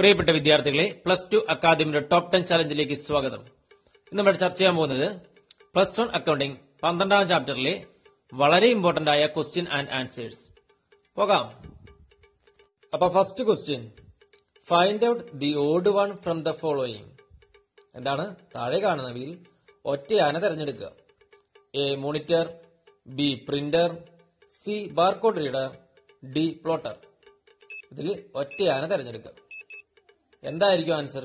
പ്രിയപ്പെട്ട വിദ്യാർത്ഥികളെ plus two അക്കാദമിയുടെ ടോപ്പ് ടെൻ ചലഞ്ചിലേക്ക് സ്വാഗതം ഇന്ന് നമ്മൾ ചർച്ച ചെയ്യാൻ പോകുന്നത് പ്ലസ് വൺ അക്കൗണ്ടിംഗ് പന്ത്രണ്ടാം ചാപ്റ്ററിലെ വളരെ ഇമ്പോർട്ടന്റ് ആയ ക്വസ്റ്റ്യൻ ആൻഡ് ആൻസേഴ്സ് പോകാം അപ്പൊ first question find out the odd one from the following എന്താണ് താഴെ കാണുന്നവയിൽ ഒറ്റയാന തിരഞ്ഞെടുക്കുക A monitor B printer C barcode reader D plotter ഇതിൽ ഒറ്റയാന തിരഞ്ഞെടുക്കുക എന്തായിരിക്കും ആൻസർ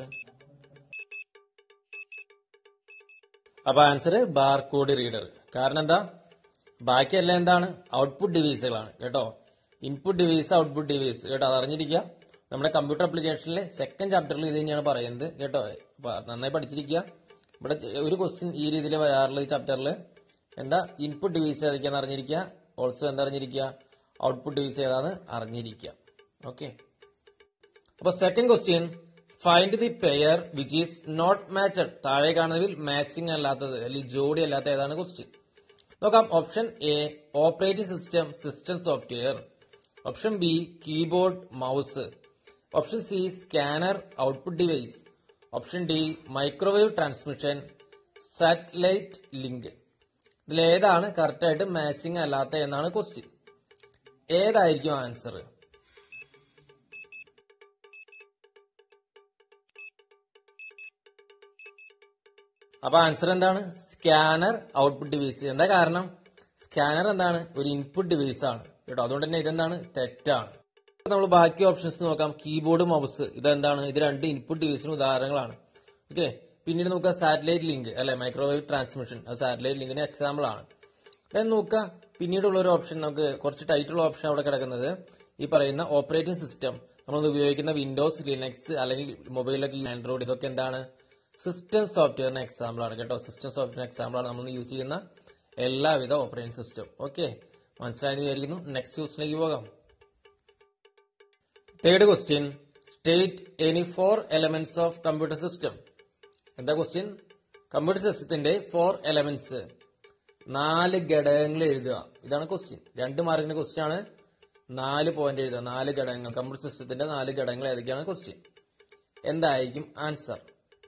അപ്പൊ ആൻസർ ബാർകോഡ് റീഡർ കാരണം എന്താ ബാക്കിയെല്ലാം എന്താണ് ഔട്ട്പുട്ട് ഡിവൈസുകളാണ് കേട്ടോ ഇൻപുട്ട് ഡിവൈസ് ഔട്ട്പുട്ട് ഡിവൈസ് കേട്ടോ അത് അറിഞ്ഞിരിക്കുക നമ്മുടെ കമ്പ്യൂട്ടർ ആപ്ലിക്കേഷനിലെ സെക്കൻഡ് ചാപ്റ്ററിൽ ഇത് തന്നെയാണ് പറയുന്നത് കേട്ടോ അപ്പൊ നന്നായി പഠിച്ചിരിക്കുക ഇവിടെ ഒരു ക്വസ്റ്റ്യൻ ഈ രീതിയിൽ വരാറുള്ള ഈ ചാപ്റ്ററിൽ എന്താ ഇൻപുട്ട് ഡിവൈസ് ഏതൊക്കെയാണെന്ന് അറിഞ്ഞിരിക്കുക ഓൾസോ എന്താ അറിഞ്ഞിരിക്കുക ഔട്ട്പുട്ട് ഡിവൈസ് ഏതാന്ന് അറിഞ്ഞിരിക്കുക ഓക്കെ അപ്പൊ second question find the pair which is not matched താഴെ കാണുന്നതിൽ മാച്ചിങ് അല്ലാത്തത് അല്ലെങ്കിൽ ജോഡി അല്ലാത്ത ഏതാണ് ക്വസ്റ്റ്യൻ നോക്കാം option A operating system system software option B keyboard mouse option C scanner output device option D microwave transmission satellite link ഇതിലേതാണ് കറക്റ്റായിട്ട് മാച്ചിങ് അല്ലാത്ത എന്നാണ് ക്വസ്റ്റ്യൻ ഏതായിരിക്കും ആൻസർ അപ്പൊ ആൻസർ എന്താണ് സ്കാനർ ഔട്ട്പുട്ട് ഡിവൈസ് എന്താ കാരണം സ്കാനർ എന്താണ് ഒരു ഇൻപുട്ട് ഡിവൈസ് ആണ് കേട്ടോ അതുകൊണ്ട് തന്നെ ഇതെന്താണ് തെറ്റാണ് നമ്മൾ ബാക്കി ഓപ്ഷൻസ് നോക്കാം കീബോർഡ് മൗസ് ഇതെന്താണ് ഇത് രണ്ട് ഇൻപുട്ട് ഡിവൈസിന് ഉദാഹരണങ്ങളാണ് ഓക്കെ പിന്നീട് നോക്കുക സാറ്റലൈറ്റ് ലിങ്ക് അല്ലെ മൈക്രോവേവ് ട്രാൻസ്മിഷൻ അത് സാറ്റലൈറ്റ് ലിങ്കിന് എക്സാമ്പിൾ ആണ് then നോക്കുക പിന്നീടുള്ള ഒരു ഓപ്ഷൻ നമുക്ക് കുറച്ച് ടൈറ്റുള്ള ഓപ്ഷൻ അവിടെ കിടക്കുന്നത് ഈ പറയുന്ന ഓപ്പറേറ്റിംഗ് സിസ്റ്റം നമ്മൾ ഉപയോഗിക്കുന്ന വിൻഡോസ് ലിനക്സ് അല്ലെങ്കിൽ മൊബൈലൊക്കെ ആൻഡ്രോയിഡ് ഇതൊക്കെ എന്താണ് സിസ്റ്റം സോഫ്റ്റ്വെയറിന് എക്സാമ്പിൾ ആണ് കേട്ടോ സിസ്റ്റം സോഫ്റ്റ്വെയർ എക്സാമ്പിൾ ആണ് നമ്മൾ യൂസ് ചെയ്യുന്ന എല്ലാവിധ ഓപ്പറേറ്റിംഗ് സിസ്റ്റം ഓക്കെ മനസ്സിലായെന്ന് വിചാരിക്കുന്നു നെക്സ്റ്റ് ക്വസ്റ്റിലേക്ക് പോകാം third question state any four elements of computer system എന്താ ക്വസ്റ്റ്യൻ കമ്പ്യൂട്ടർ സിസ്റ്റത്തിന്റെ ഫോർ എലമെന്റ്സ് നാല് ഘടകങ്ങൾ എഴുതുക ഇതാണ് ക്വസ്റ്റ്യൻ രണ്ട് മാർക്കിന്റെ ക്വസ്റ്റ്യൻ ആണ് നാല് പോയിന്റ് എഴുതുക നാല് ഘടകങ്ങൾ കമ്പ്യൂട്ടർ സിസ്റ്റത്തിന്റെ നാല് ഘടകങ്ങൾ ഏതൊക്കെയാണ് ക്വസ്റ്റ്യൻ എന്തായിരിക്കും ആൻസർ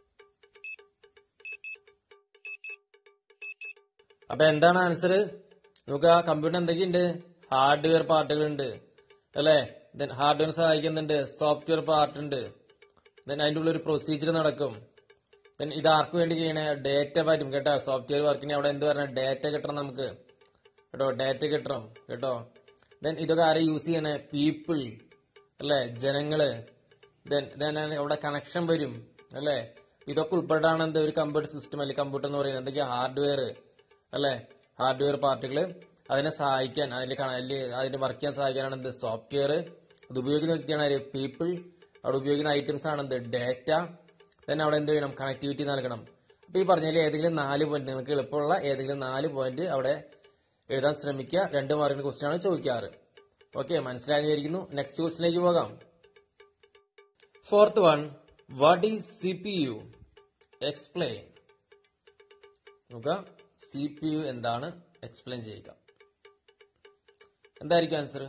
അപ്പൊ എന്താണ് ആൻസർ നമുക്ക് ആ കമ്പ്യൂട്ടർ എന്തൊക്കെയുണ്ട് ഹാർഡ്വെയർ പാർട്ടുകൾ ഉണ്ട് അല്ലെ ദെൻ ഹാർഡ്വെയർ സഹായിക്കുന്നുണ്ട് സോഫ്റ്റ്വെയർ പാർട്ട് ഉണ്ട് ദെൻ അതിൻ്റെ ഉള്ളിൽ ഒരു പ്രൊസീജിയർ നടക്കും ദെൻ ഇത് ആർക്ക് വേണ്ടി ചെയ്യണേ ഡേറ്റ പറ്റും കേട്ടോ സോഫ്റ്റ്വെയർ വർക്കിന് അവിടെ എന്ത് പറഞ്ഞ ഡേറ്റ കിട്ടണം നമുക്ക് കേട്ടോ ഡേറ്റ കിട്ടണം കേട്ടോ ദെൻ ഇതൊക്കെ ആരെ യൂസ് ചെയ്യണേ പീപ്പിൾ അല്ലെ ജനങ്ങള് ദെൻ ദെൻ അവിടെ കണക്ഷൻ വരും അല്ലെ ഇതൊക്കെ ഉൾപ്പെട്ടാണ് എന്ത് ഒരു കമ്പ്യൂട്ടർ സിസ്റ്റം അല്ലെങ്കിൽ കമ്പ്യൂട്ടർ എന്ന് പറയുന്നത് എന്തൊക്കെയാ ഹാർഡ്വെയർ അല്ലെ ഹാർഡ്വെയർ പാർട്ടുകൾ അതിനെ സഹായിക്കാൻ അതിൽ അതിന്റെ വർക്ക് ചെയ്യാൻ സഹായിക്കാനാണ് എന്ത് സോഫ്റ്റ്വെയർ അത് ഉപയോഗിക്കുന്ന വ്യക്തിയാണ് ആര് പീപ്പിൾ അവിടെ ഉപയോഗിക്കുന്ന ഐറ്റംസ് ആണ് എന്ത് ഡേറ്റ then അവിടെ എന്ത് ചെയ്യണം കണക്ടിവിറ്റി നൽകണം അപ്പൊ ഈ പറഞ്ഞതിൽ ഏതെങ്കിലും നാല് പോയിന്റ് നിങ്ങൾക്ക് എളുപ്പമുള്ള ഏതെങ്കിലും നാല് പോയിന്റ് അവിടെ എഴുതാൻ ശ്രമിക്കുക രണ്ട് മാർക്കിന് ക്വസ്റ്റ്യൻ ആണ് ചോദിക്കാറ് ഓക്കെ മനസ്സിലായെന്ന് വിചാരിക്കുന്നു നെക്സ്റ്റ് ക്വസ്റ്റിലേക്ക് പോകാം fourth one what is C P U explain നോക്കാം സി പി യു എന്താണ് എക്സ്പ്ലെയിൻ ചെയ്യുക എന്തായിരിക്കും ആൻസർ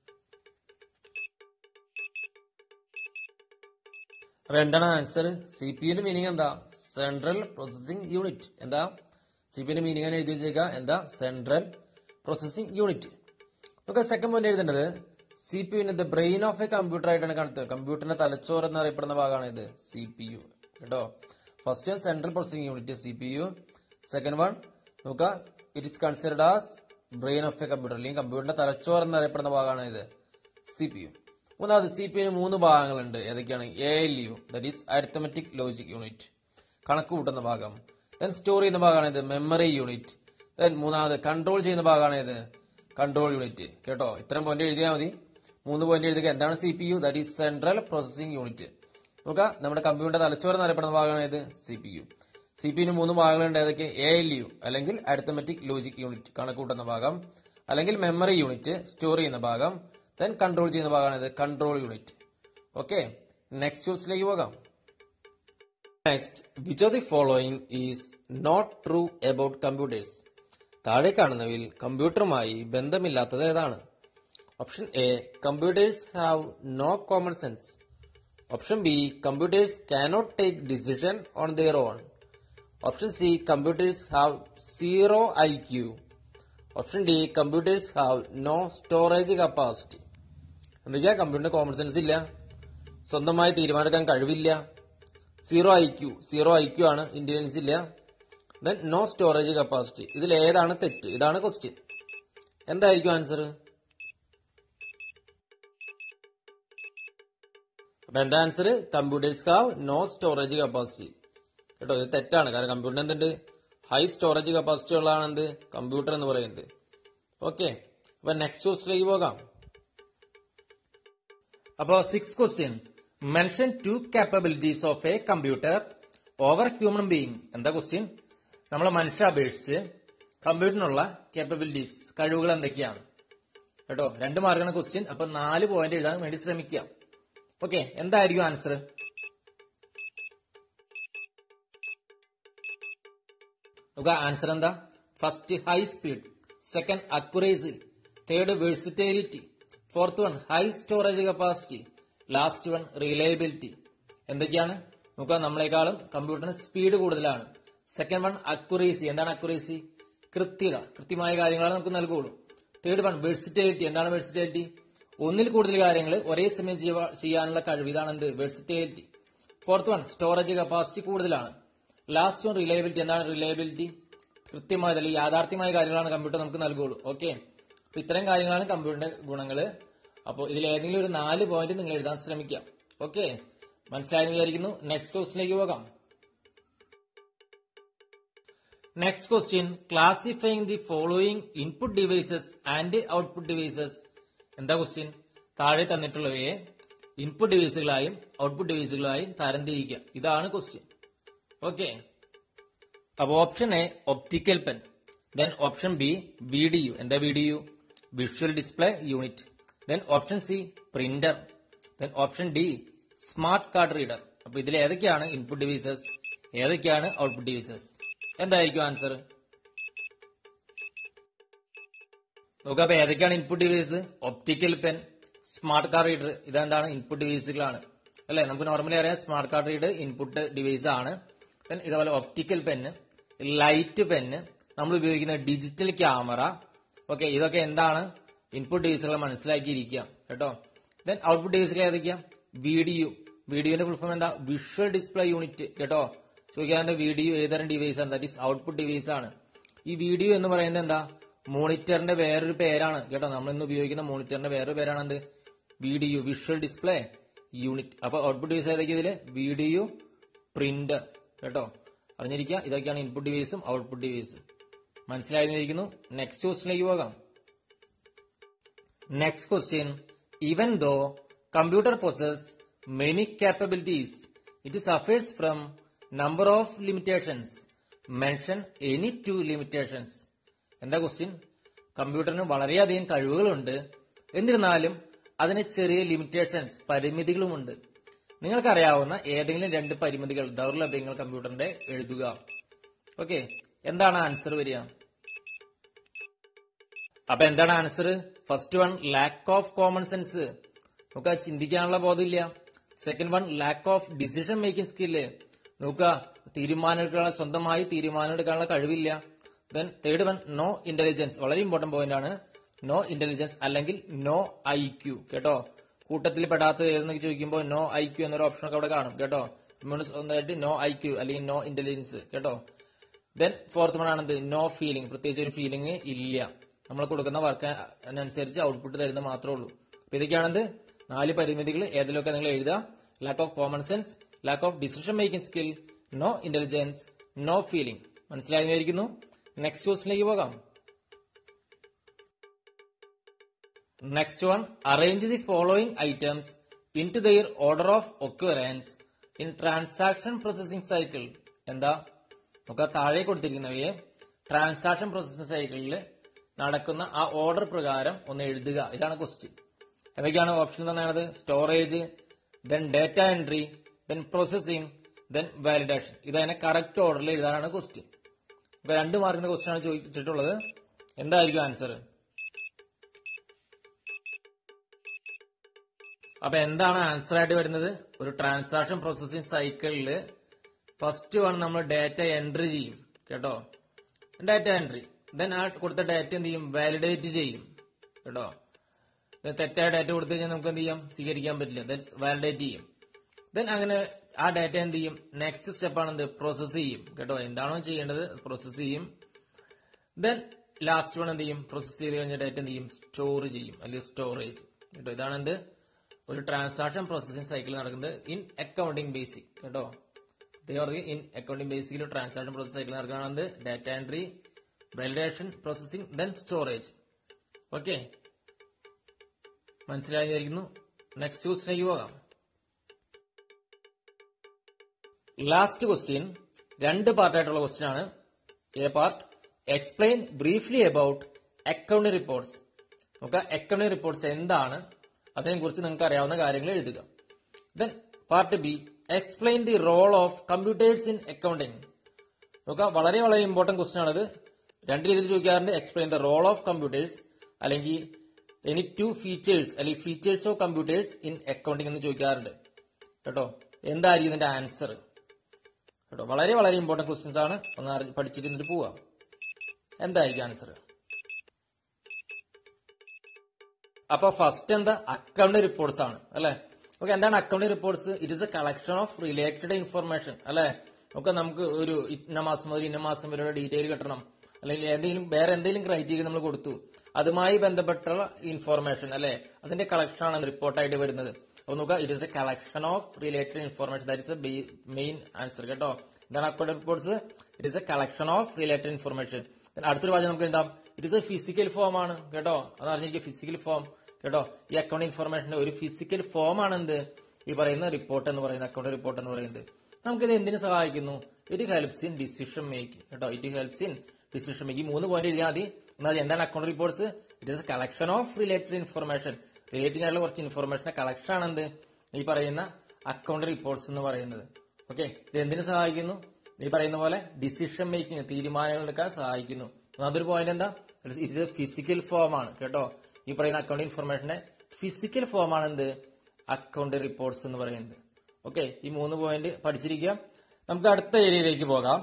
അപ്പൊ എന്താണ് ആൻസർ സി പി യുന്റെ മീനിങ് എന്താ സെൻട്രൽ പ്രോസസിംഗ് യൂണിറ്റ് എന്താ സി പി യുന്റെ മീനിങ് ആണ് എഴുതി വെച്ചേക്കുക എന്താ സെൻട്രൽ പ്രോസസിംഗ് യൂണിറ്റ് നമുക്ക് സെക്കൻഡ് പോയിന്റ് എഴുതേണ്ടത് സി പി യുവിന് the brain of a computer ആയിട്ടാണ് കാണുന്നത് കമ്പ്യൂട്ടറിന്റെ തലച്ചോറ് എന്നറിയപ്പെടുന്ന ഭാഗമാണ് ഇത് സി പി യു കേട്ടോ first central processing unit C P U second one നോക്കുക it is considered as brain of a computer അല്ലെങ്കിൽ കമ്പ്യൂട്ടറിന്റെ തലച്ചോറ് എന്നറിയപ്പെടുന്ന ഭാഗമാണ് ഇത് സി പി യു മൂന്നാമത് സി പി യുന് മൂന്ന് ഭാഗങ്ങളുണ്ട് ഏതൊക്കെയാണ് A L U that is arithmetic logic unit കണക്ക് കൂട്ടുന്ന ഭാഗം ദെൻ സ്റ്റോർ ചെയ്യുന്ന ഭാഗമാണ് ഇത് മെമ്മറി യൂണിറ്റ് ദെൻ മൂന്നാമത് കൺട്രോൾ ചെയ്യുന്ന ഭാഗമാണ് ഇത് കൺട്രോൾ യൂണിറ്റ് കേട്ടോ ഇത്രയും പോയിന്റ് എഴുതിയാൽ മതി മൂന്ന് പോയിന്റ് എഴുതുക എന്താണ് C P U that is central processing unit നോക്കുക നമ്മുടെ കമ്പ്യൂട്ടർ തലച്ചോറ് എന്നറിയപ്പെടുന്ന ഭാഗമാണ് ഇത് C P U C P യുന് മൂന്ന് ഭാഗങ്ങളുണ്ട് ഏതൊക്കെ എ എൽ യു അല്ലെങ്കിൽ അരിത്തമെറ്റിക് ലോജിക് യൂണിറ്റ് കണക്ക് കൂട്ടുന്ന ഭാഗം അല്ലെങ്കിൽ മെമ്മറി യൂണിറ്റ് സ്റ്റോർ ചെയ്യുന്ന ഭാഗം ദെൻ കൺട്രോൾ ചെയ്യുന്ന ഭാഗമാണ് ഇത് കൺട്രോൾ യൂണിറ്റ് ഓക്കെ നെക്സ്റ്റ് ക്വസ്റ്റിലേക്ക് പോകാം next which of the following is not true about computers താഴെ കാണുന്നവയിൽ കമ്പ്യൂട്ടറുമായി ബന്ധമില്ലാത്തത് ഏതാണ് option A computers have no common sense option B computers cannot take decision on their own option C computers have zero I Q option D computers have no storage capacity എന്തൊക്കെയാ കമ്പ്യൂട്ടറിന് common sense ഇല്ല സ്വന്തമായി തീരുമാനമെടുക്കാൻ കഴിവില്ല zero I Q zero I Q ആണ് intelligence ഇല്ല then no storage capacity ഇതിൽ ഏതാണ് തെറ്റ് ഇതാണ് ക്വസ്റ്റ്യൻ എന്തായിരിക്കും ആൻസർ അപ്പൊ എന്താ answer computers have no storage capacity കേട്ടോ ഇത് തെറ്റാണ് കാരണം കമ്പ്യൂട്ടറിന് എന്തുണ്ട് ഹൈ സ്റ്റോറേജ് കപ്പാസിറ്റി ഉള്ളതാണ് എന്ത് കമ്പ്യൂട്ടർ എന്ന് പറയുന്നത് ഓക്കെ അപ്പൊ നെക്സ്റ്റ് ക്വസ്റ്റിലേക്ക് പോകാം അപ്പോ six question mention two capabilities of a computer over human being എന്താ ക്വസ്റ്റ്യൻ നമ്മളെ മനുഷ്യ അപേക്ഷിച്ച് കമ്പ്യൂട്ടറിനുള്ള കേപ്പബിലിറ്റീസ് കഴിവുകൾ എന്തൊക്കെയാണ് കേട്ടോ രണ്ട് മാർക്കാണ് ക്വസ്റ്റ്യൻ അപ്പൊ നാല് പോയിന്റ് എഴുതാൻ വേണ്ടി ശ്രമിക്കുക ഓക്കെ എന്തായിരിക്കും ആൻസർ നമുക്ക് ആൻസർ എന്താ first high speed second accuracy third versatility fourth one high storage capacity last one reliability എന്തൊക്കെയാണ് നമുക്ക് നമ്മളെക്കാളും കമ്പ്യൂട്ടറിന് സ്പീഡ് കൂടുതലാണ് സെക്കൻഡ് വൺ അക്യുറേസി എന്താണ് അക്യുറേസി കൃത്യത കൃത്യമായ കാര്യങ്ങളാണ് നമുക്ക് നൽകുള്ളൂ തേർഡ് വൺ വെഴ്സിറ്റൈലിറ്റി എന്താണ് വെഴ്സിറ്റൈലിറ്റി ഒന്നിൽ കൂടുതൽ കാര്യങ്ങൾ ഒരേ സമയം ചെയ്യുക- ചെയ്യാനുള്ള കഴിവ് ഇതാണ് എന്ത് versatility fourth one storage capacity കൂടുതലാണ് ലാസ്റ്റ് വൺ റിലയബിലിറ്റി എന്താണ് റിലയബിലിറ്റി കൃത്യമായ അല്ലെങ്കിൽ യാഥാർത്ഥ്യമായ കാര്യങ്ങളാണ് കമ്പ്യൂട്ടർ നമുക്ക് നൽകുള്ളൂ ഓക്കെ അപ്പൊ ഇത്തരം കാര്യങ്ങളാണ് കമ്പ്യൂട്ടറിന്റെ ഗുണങ്ങള് അപ്പോൾ ഇതിൽ ഏതെങ്കിലും ഒരു നാല് പോയിന്റ് നിങ്ങൾ എഴുതാൻ ശ്രമിക്കാം ഓക്കെ മനസ്സിലായെന്ന് വിചാരിക്കുന്നു നെക്സ്റ്റ് ക്വസ്റ്റിലേക്ക് പോകാം next question classifying the following input devices and output devices എന്താ ക്വസ്റ്റ്യൻ താഴെ തന്നിട്ടുള്ളവയെ ഇൻപുട്ട് ഡിവൈസുകളായും ഔട്ട്പുട്ട് ഡിവൈസുകളായും തരംതിരിക്കുക ഇതാണ് ക്വസ്റ്റ്യൻ ഓക്കെ അപ്പൊ option A optical pen then option B V D U എന്താ V D U visual display unit then option C printer then option D smart card reader അപ്പൊ ഇതിൽ ഏതൊക്കെയാണ് ഇൻപുട്ട് ഡിവൈസസ് ഏതൊക്കെയാണ് output devices എന്തായിരിക്കും answer നോക്കാം അപ്പൊ ഏതൊക്കെയാണ് input device optical pen smart card reader ഇതെന്താണ് ഇൻപുട്ട് ഡിവൈസുകളാണ് അല്ലെ നമുക്ക് നോർമലി അറിയാം smart card reader input device ആണ് Then ഇതുപോലെ ഒപ്റ്റിക്കൽ പെന്ന് ലൈറ്റ് പെന്ന് നമ്മൾ ഉപയോഗിക്കുന്ന ഡിജിറ്റൽ ക്യാമറ ഓക്കെ ഇതൊക്കെ എന്താണ് ഇൻപുട്ട് ഡിവൈസുകൾ മനസ്സിലാക്കിയിരിക്കുക കേട്ടോ ദെൻ ഔട്ട്പുട്ട് ഡിവൈസുകൾ ഏതൊക്കെയാ വീഡിയോ വീഡിയോന്റെ ഫുൾ ഫോം എന്താ വിഷ്വൽ ഡിസ്പ്ലേ യൂണിറ്റ് കേട്ടോ ചോദിക്കാന്റെ വീഡിയോ ഏതരം ഡിവൈസ് ആണ് ദാറ്റ് ഈസ് ഔട്ട്പുട്ട് ഡിവൈസ് ആണ് ഈ വീഡിയോ എന്ന് പറയുന്നത് എന്താ മോണിറ്ററിന്റെ വേറൊരു പേരാണ് കേട്ടോ നമ്മൾ ഇന്ന് ഉപയോഗിക്കുന്ന മോണിറ്ററിന്റെ വേറൊരു പേരാണ് എന്ത് വീഡിയോ വിഷ്വൽ ഡിസ്പ്ലേ യൂണിറ്റ് അപ്പൊ ഔട്ട്പുട്ട് ഡിവൈസ് ഏതൊക്കെ ഇതില് വീഡിയോ പ്രിന്റർ കേട്ടോ അറിഞ്ഞിരിക്കുക ഇതൊക്കെയാണ് ഇൻപുട്ട് ഡിവൈസും ഔട്ട്പുട്ട് ഡിവൈസും മനസ്സിലായിരിക്കുന്നു നെക്സ്റ്റ് ക്വസ്റ്റിലേക്ക് പോകാം next question even though computer possess many capabilities it suffers from number of limitations mention any two limitations എന്താ ക്വസ്റ്റ്യൻ കമ്പ്യൂട്ടറിന് വളരെയധികം കഴിവുകളുണ്ട് എന്നിരുന്നാലും അതിന് ചെറിയ ലിമിറ്റേഷൻസ് പരിമിതികളുമുണ്ട് നിങ്ങൾക്കറിയാവുന്ന ഏതെങ്കിലും രണ്ട് പരിമിതികൾ ദൗർലഭ്യങ്ങൾ കമ്പ്യൂട്ടറിന്റെ എഴുതുക ഓക്കെ എന്താണ് ആൻസർ വരിക അപ്പൊ എന്താണ് answer first one lack of common sense നോക്കുക ചിന്തിക്കാനുള്ള ബോധമില്ല second one lack of decision making skill നോക്കുക തീരുമാനം എടുക്കാനുള്ള സ്വന്തമായി തീരുമാനം എടുക്കാനുള്ള കഴിവില്ല then third one no intelligence വളരെ ഇമ്പോർട്ടന്റ് പോയിന്റ് ആണ് നോ ഇന്റലിജൻസ് അല്ലെങ്കിൽ നോ ഐ ക്യു കേട്ടോ കൂട്ടത്തിൽ പെടാത്തത് ഏതെന്നൊക്കെ ചോദിക്കുമ്പോൾ നോ ഐ ക്യു എന്നൊരു ഓപ്ഷൻ ഒക്കെ അവിടെ കാണും കേട്ടോ സ്വന്തമായിട്ട് നോ ഐ ക്യു അല്ലെങ്കിൽ നോ ഇന്റലിജൻസ് കേട്ടോ ദെൻ ഫോർത്ത് വൺ ആണെന്ത് നോ ഫീലിംഗ് പ്രത്യേകിച്ച് ഒരു ഫീലിംഗ് ഇല്ല നമ്മൾ കൊടുക്കുന്ന വർക്ക് അനുസരിച്ച് ഔട്ട്പുട്ട് തരുന്നത് മാത്രമേ ഉള്ളൂ അപ്പൊ ഇതൊക്കെയാണെന്ത് നാല് പരിമിതികൾ ഏതിലൊക്കെ നിങ്ങൾ എഴുതുക lack of common sense lack of decision making skill no intelligence no feeling മനസ്സിലായിരിക്കുന്നു നെക്സ്റ്റ് ക്വസ്റ്റിലേക്ക് പോകാം next one arrange the following items into their order of occurrence in transaction processing cycle എന്താ നമുക്ക് താഴെ കൊടുത്തിരിക്കുന്നവയെ ട്രാൻസാക്ഷൻ പ്രോസസിംഗ് സൈക്കിളിൽ നടക്കുന്ന ആ order പ്രകാരം ഒന്ന് എഴുതുക ഇതാണ് ക്വസ്റ്റ്യൻ എന്തൊക്കെയാണ് ഓപ്ഷൻ തന്നെയാണത് storage then data entry then processing then validation ഇതതിനെ കറക്റ്റ് ഓർഡറിൽ എഴുതാനാണ് ക്വസ്റ്റ്യൻ ഇപ്പൊ രണ്ട് മാർക്കിന്റെ ക്വസ്റ്റ്യൻ ആണ് ചോദിച്ചിട്ടുള്ളത് എന്തായിരിക്കും ആൻസർ അപ്പൊ എന്താണ് ആൻസർ ആയിട്ട് വരുന്നത് ഒരു ട്രാൻസാക്ഷൻ പ്രോസസ്സിംഗ് സൈക്കിളിൽ ഫസ്റ്റ് വൺ നമ്മൾ ഡാറ്റ എൻട്രി ചെയ്യും കേട്ടോ ഡാറ്റ എൻട്രി ദെൻ ആ കൊടുത്ത ഡാറ്റ എന്ത് ചെയ്യും വാലിഡേറ്റ് ചെയ്യും കേട്ടോ ഇത് തെറ്റായ ഡാറ്റ കൊടുത്തു കഴിഞ്ഞാൽ നമുക്ക് എന്ത് ചെയ്യാം സ്വീകരിക്കാൻ പറ്റില്ല ദെൻ വാലിഡേറ്റ് ചെയ്യും ദെൻ അങ്ങനെ ആ ഡാറ്റ എന്ത് ചെയ്യും നെക്സ്റ്റ് സ്റ്റെപ്പ് ആണ് എന്ത് പ്രോസസ് ചെയ്യും കേട്ടോ എന്താണോ ചെയ്യേണ്ടത് പ്രോസസ് ചെയ്യും ദെൻ ലാസ്റ്റ് വൺ എന്ത് ചെയ്യും പ്രോസസ് ചെയ്ത് കഴിഞ്ഞ ഡാറ്റ എന്ത് ചെയ്യും സ്റ്റോർ ചെയ്യും അല്ലെങ്കിൽ സ്റ്റോറേജ് കേട്ടോ ഇതാണ് എന്ത് ഒരു ട്രാൻസാക്ഷൻ പ്രോസസ്സിംഗ് സൈക്കിൾ നടക്കുന്നത് ഇൻ അക്കൗണ്ടിങ് ബേസിക് കേട്ടോ ഇൻ അക്കൗണ്ടിംഗ് ബേസിക്കിൽ ട്രാൻസാക്ഷൻ പ്രോസസ് സൈക്കിൾ നടക്കുന്നത് data entry validation processing then storage okay മനസ്സിലായിരിക്കുന്നു നെക്സ്റ്റ് ക്വസ്റ്റിലേക്ക് പോകാം ലാസ്റ്റ് ക്വസ്റ്റ്യൻ രണ്ട് പാർട്ടായിട്ടുള്ള ക്വസ്റ്റ്യൻ ആണ് A part explain briefly about accounting reports നമുക്ക് അക്കൗണ്ടിംഗ് റിപ്പോർട്ട്സ് എന്താണ് അതിനെ കുറിച്ച് നിങ്ങൾക്ക് അറിയാവുന്ന കാര്യങ്ങൾ എഴുതുക then part B explain the role of computers in accounting നോക്കുക വളരെ വളരെ ഇമ്പോർട്ടന്റ് ക്വസ്റ്റ്യൻ ആണത് രണ്ട് രീതിയിൽ ചോദിക്കാറുണ്ട് explain the role of computers അല്ലെങ്കിൽ എനി ടു ഫീച്ചേഴ്സ് അല്ലെങ്കിൽ features of computers in accounting എന്ന് ചോദിക്കാറുണ്ട് കേട്ടോ എന്തായിരിക്കും ഇതിന്റെ ആൻസർ കേട്ടോ വളരെ വളരെ ഇമ്പോർട്ടന്റ് ക്വസ്റ്റ്യൻസ് ആണ് ഒന്ന് അറിഞ്ഞ് പഠിച്ചിട്ട് എന്നിട്ട് പോവാം എന്തായിരിക്കും ആൻസർ അപ്പൊ ഫസ്റ്റ് എന്താ അക്കൗണ്ട് റിപ്പോർട്ട്സ് ആണ് അല്ലെ ഓക്കെ എന്താണ് account reports it is a collection of related information അല്ലെ ഒക്കെ നമുക്ക് ഒരു ഇന്ന മാസം മുതൽ ഇന്ന മാസം വരെയുള്ള ഡീറ്റെയിൽ കിട്ടണം അല്ലെങ്കിൽ എന്തെങ്കിലും വേറെ എന്തെങ്കിലും ക്രൈറ്റീരിയ നമ്മൾ കൊടുത്തു അതുമായി ബന്ധപ്പെട്ടുള്ള ഇൻഫർമേഷൻ അല്ലെ അതിന്റെ കളക്ഷൻ ആണ് റിപ്പോർട്ടായിട്ട് വരുന്നത് അപ്പൊ നോക്കുക it is a collection of related information that is a main answer കേട്ടോ എന്താണ് account reports it is a collection of related information അടുത്തൊരു വാചകം നമുക്ക് എന്താ it is a physical form ആണ് കേട്ടോ അത് അറിഞ്ഞിരിക്കുക ഫിസിക്കൽ ഫോം കേട്ടോ ഈ അക്കൗണ്ട് ഇൻഫർമേഷന്റെ ഒരു ഫിസിക്കൽ ഫോം ആണ് എന്ത് ഈ പറയുന്ന റിപ്പോർട്ട് എന്ന് പറയുന്നത് അക്കൗണ്ട് റിപ്പോർട്ട് എന്ന് പറയുന്നത് നമുക്കിത് എന്തിനു സഹായിക്കുന്നു it helps in decision making കേട്ടോ it helps in decision making മൂന്ന് പോയിന്റ് എഴുതിയാൽ മതി എന്നാൽ എന്താണ് account reports it is a collection of related information relating ആയിട്ടുള്ള കുറച്ച് ഇൻഫർമേഷന്റെ കളക്ഷൻ ആണ് എന്ത് ഈ പറയുന്ന അക്കൗണ്ട് റിപ്പോർട്ട്സ് എന്ന് പറയുന്നത് ഓക്കെ ഇത് എന്തിനു സഹായിക്കുന്നു ഈ പറയുന്ന പോലെ ഡിസിഷൻ മേക്കിംഗ് തീരുമാനങ്ങൾ എടുക്കാൻ സഹായിക്കുന്നു അതൊരു പോയിന്റ് എന്താ ഇത് ഫിസിക്കൽ ഫോം ആണ് കേട്ടോ ഈ പറയുന്ന അക്കൗണ്ട് ഇൻഫർമേഷന്റെ ഫിസിക്കൽ ഫോം ആണ് എന്ത് അക്കൗണ്ട് റിപ്പോർട്ട്സ് എന്ന് പറയുന്നത് ഓക്കെ ഈ മൂന്ന് പോയിന്റ് പഠിച്ചിരിക്കുക നമുക്ക് അടുത്ത ഏരിയയിലേക്ക് പോകാം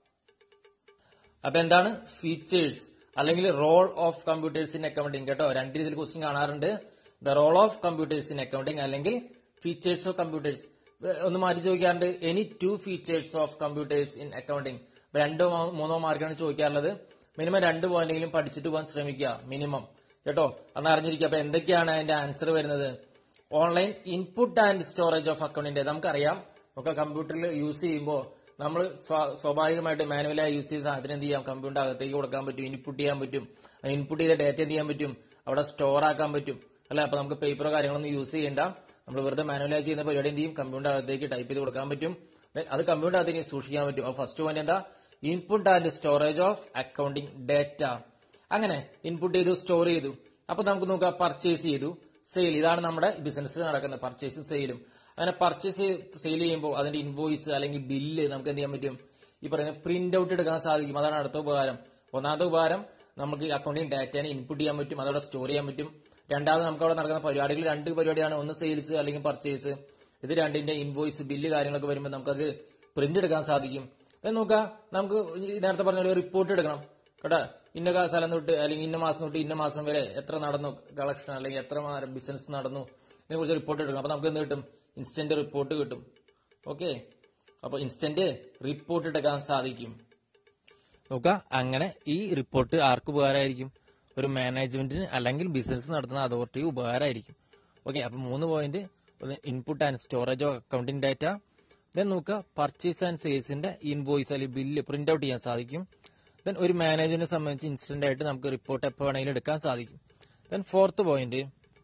അപ്പൊ എന്താണ് ഫീച്ചേഴ്സ് അല്ലെങ്കിൽ role of computers in accounting കേട്ടോ രണ്ട് രീതിയിൽ ക്വസ്റ്റ്യൻ കാണാറുണ്ട് the role of computers in accounting അല്ലെങ്കിൽ ഫീച്ചേഴ്സ് ഓഫ് കമ്പ്യൂട്ടേഴ്സ് ഒന്ന് മാറ്റി ചോദിക്കാറുണ്ട് any two features of computers in accounting രണ്ടോ മൂന്നോ മാർക്കാണ് ചോദിക്കാറുള്ളത് മിനിമം രണ്ട് പോയിന്റെങ്കിലും പഠിച്ചിട്ട് പോകാൻ ശ്രമിക്കുക മിനിമം കേട്ടോ അന്ന് അറിഞ്ഞിരിക്കുക അപ്പൊ എന്തൊക്കെയാണ് അതിന്റെ ആൻസർ വരുന്നത് online input and storage of അക്കൗണ്ടിന്റെ നമുക്കറിയാം ഒക്കെ കമ്പ്യൂട്ടറിൽ യൂസ് ചെയ്യുമ്പോൾ നമ്മൾ സ്വാഭാവികമായിട്ട് മാനുവലായി യൂസ് ചെയ്ത സാധനം എന്ത് ചെയ്യാം കമ്പ്യൂട്ടർ അകത്തേക്ക് കൊടുക്കാൻ പറ്റും ഇൻപുട്ട് ചെയ്യാൻ പറ്റും ഇൻപുട്ട് ചെയ്ത ഡാറ്റ എന്ത് ചെയ്യാൻ പറ്റും അവിടെ സ്റ്റോർ ആക്കാൻ പറ്റും അല്ലെ അപ്പൊ നമുക്ക് പേപ്പറോ കാര്യങ്ങളൊന്നും യൂസ് ചെയ്യേണ്ട നമ്മൾ വെറുതെ മാനുവലായി ചെയ്യുന്ന പരിപാടി എന്ത് ചെയ്യും കമ്പ്യൂട്ടർ അകത്തേക്ക് ടൈപ്പ് ചെയ്ത് കൊടുക്കാൻ പറ്റും അത് കമ്പ്യൂട്ടർ അകത്തേക്ക് സൂക്ഷിക്കാൻ പറ്റും അപ്പൊ ഫസ്റ്റ് പോയിന്റ് എന്താ input and storage of accounting data അങ്ങനെ ഇൻപുട്ട് ചെയ്തു സ്റ്റോർ ചെയ്തു അപ്പൊ നമുക്ക് നോക്കാം പർച്ചേസ് ചെയ്തു സെയിൽ ഇതാണ് നമ്മുടെ ബിസിനസ് നടക്കുന്നത് പർച്ചേസും സെയിലും അങ്ങനെ പർച്ചേസ് സെയിൽ ചെയ്യുമ്പോൾ അതിന്റെ ഇൻവോയ്സ് അല്ലെങ്കിൽ ബില്ല് നമുക്ക് എന്ത് ചെയ്യാൻ പറ്റും ഈ പറയുന്ന പ്രിന്റ് ഔട്ട് എടുക്കാൻ സാധിക്കും അതാണ് അടുത്ത ഉപകാരം ഒന്നാമത്തെ ഉപകാരം നമുക്ക് അക്കൗണ്ടിങ് ഡാറ്റനെ ഇൻപുട്ട് ചെയ്യാൻ പറ്റും അതവിടെ സ്റ്റോർ ചെയ്യാൻ പറ്റും രണ്ടാമത് നമുക്ക് അവിടെ നടക്കുന്ന പരിപാടികൾ രണ്ട് പരിപാടിയാണ് ഒന്ന് സെയിൽസ് അല്ലെങ്കിൽ പർച്ചേസ് ഇത് രണ്ടിന്റെ ഇൻവോയ്സ് ബില്ല് കാര്യങ്ങളൊക്കെ വരുമ്പോൾ നമുക്കത് പ്രിന്റ് എടുക്കാൻ സാധിക്കും നോക്കാം നമുക്ക് നേരത്തെ പറഞ്ഞ ഒരു റിപ്പോർട്ട് എടുക്കണം കേട്ടോ ഇന്ന സ്ഥലം തൊട്ട് അല്ലെങ്കിൽ ഇന്ന മാസം തൊട്ട് ഇന്ന മാസം വരെ എത്ര നടന്നു കളക്ഷൻ അല്ലെങ്കിൽ എത്ര ബിസിനസ് നടന്നു ഇതിനെ കുറിച്ച് റിപ്പോർട്ട് എടുക്കണം അപ്പൊ നമുക്ക് എന്ത് കിട്ടും ഇൻസ്റ്റന്റ് റിപ്പോർട്ട് കിട്ടും ഓക്കെ അപ്പൊ ഇൻസ്റ്റന്റ് റിപ്പോർട്ട് എടുക്കാൻ സാധിക്കും നോക്ക അങ്ങനെ ഈ റിപ്പോർട്ട് ആർക്ക് ഉപകാരമായിരിക്കും ഒരു മാനേജ്മെന്റിന് അല്ലെങ്കിൽ ബിസിനസ് നടത്തുന്ന അതോറിറ്റി ഉപകാരമായിരിക്കും ഓക്കെ അപ്പൊ മൂന്ന് point input and storage of accounting data then നോക്കുക പർച്ചേസ് ആൻഡ് സെയിൽസിന്റെ ഇൻവോയ്സ് അല്ലെങ്കിൽ ബില്ല് പ്രിന്റ് ഔട്ട് ചെയ്യാൻ സാധിക്കും ദെൻ ഒരു മാനേജറിനെ സംബന്ധിച്ച് ഇൻസ്റ്റന്റ് ആയിട്ട് നമുക്ക് റിപ്പോർട്ട് എപ്പോൾ വേണമെങ്കിലും എടുക്കാൻ സാധിക്കും then fourth point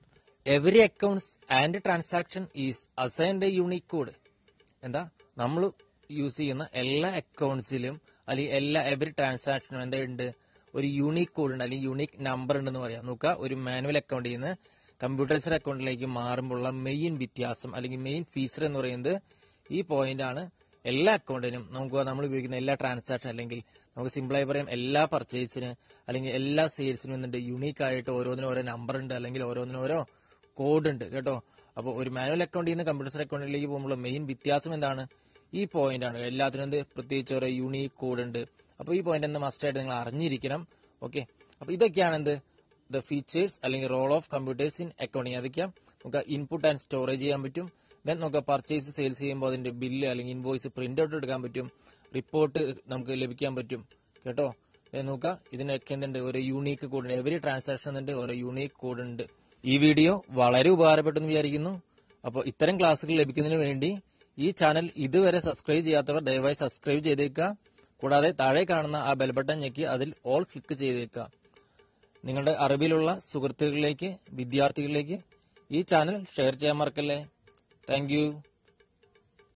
every accounts and transaction is assigned a unique code എന്താ നമ്മൾ യൂസ് ചെയ്യുന്ന എല്ലാ അക്കൗണ്ട്സിലും അല്ലെങ്കിൽ എല്ലാ എവറി ട്രാൻസാക്ഷനും എന്തുണ്ട് ഒരു യൂണിക് കോഡ് ഉണ്ട് അല്ലെങ്കിൽ യൂണിക് നമ്പർ ഉണ്ടെന്ന് പറയാം നോക്കുക ഒരു മാനുവൽ അക്കൗണ്ടിൽ നിന്ന് കമ്പ്യൂട്ടറൈസ്ഡ് അക്കൗണ്ടിലേക്ക് മാറുമ്പോഴുള്ള മെയിൻ വ്യത്യാസം അല്ലെങ്കിൽ മെയിൻ ഫീച്ചർ എന്ന് പറയുന്നത് ഈ പോയിന്റ് ആണ് എല്ലാ അക്കൗണ്ടിനും നമുക്ക് നമ്മൾ ഉപയോഗിക്കുന്ന എല്ലാ ട്രാൻസാക്ഷൻ അല്ലെങ്കിൽ നമുക്ക് സിമ്പിളായി പറയാം എല്ലാ പർച്ചേസിന് അല്ലെങ്കിൽ എല്ലാ സെയിൽസിനും എന്തുണ്ട് യുണീക്ക് ആയിട്ട് ഓരോന്നിനും ഓരോ നമ്പർ ഉണ്ട് അല്ലെങ്കിൽ ഓരോന്നിനും ഓരോ കോഡ് ഉണ്ട് കേട്ടോ അപ്പോൾ ഒരു മാനുവൽ അക്കൗണ്ടിൽ നിന്ന് കമ്പ്യൂട്ടർ അക്കൗണ്ടിലേക്ക് പോകുമ്പോൾ മെയിൻ വ്യത്യാസം എന്താണ് ഈ പോയിന്റ് ആണ് എല്ലാത്തിനും എന്ത് പ്രത്യേകിച്ച് ഒരു യൂണീക് കോഡ് ഉണ്ട് അപ്പോൾ ഈ പോയിന്റ് എന്ത് മസ്റ്റ് ആയിട്ട് നിങ്ങൾ അറിഞ്ഞിരിക്കണം ഓക്കെ അപ്പോൾ ഇതൊക്കെയാണ് എന്ത് ദ ഫീച്ചേഴ്സ് അല്ലെങ്കിൽ role of computers in accounting അതൊക്കെയാണ് നമുക്ക് ഇൻപുട്ട് ആൻഡ് സ്റ്റോറേജ് ചെയ്യാൻ പറ്റും ദെൻ നമുക്ക് പർച്ചേസ് സെയിൽസ് ചെയ്യുമ്പോൾ അതിന്റെ ബില്ല് അല്ലെങ്കിൽ ഇൻവോയ്സ് പ്രിന്റ് ഔട്ട് എടുക്കാൻ പറ്റും റിപ്പോർട്ട് നമുക്ക് ലഭിക്കാൻ പറ്റും കേട്ടോ ദെൻ നോക്കുക ഇതിനൊക്കെ എന്തുണ്ട് ഒരു യൂണീക്ക് കോഡ് ഉണ്ട് എവറി ട്രാൻസാക്ഷൻ ഉണ്ട് ഒരു യൂണീക്ക് കോഡ് ഉണ്ട് ഈ വീഡിയോ വളരെ ഉപകാരപ്പെട്ടെന്ന് വിചാരിക്കുന്നു അപ്പോൾ ഇത്തരം ക്ലാസ്സുകൾ ലഭിക്കുന്നതിന് വേണ്ടി ഈ ചാനൽ ഇതുവരെ സബ്സ്ക്രൈബ് ചെയ്യാത്തവർ ദയവായി സബ്സ്ക്രൈബ് ചെയ്തേക്കുക കൂടാതെ താഴെ കാണുന്ന ആ ബെൽ ബട്ടൺ ഞെക്കി അതിൽ ഓൾ ക്ലിക്ക് ചെയ്തേക്കുക നിങ്ങളുടെ അറിവിലുള്ള സുഹൃത്തുക്കളിലേക്ക് വിദ്യാർത്ഥികളിലേക്ക് ഈ ചാനൽ ഷെയർ ചെയ്യാൻ മറക്കല്ലേ താങ്ക്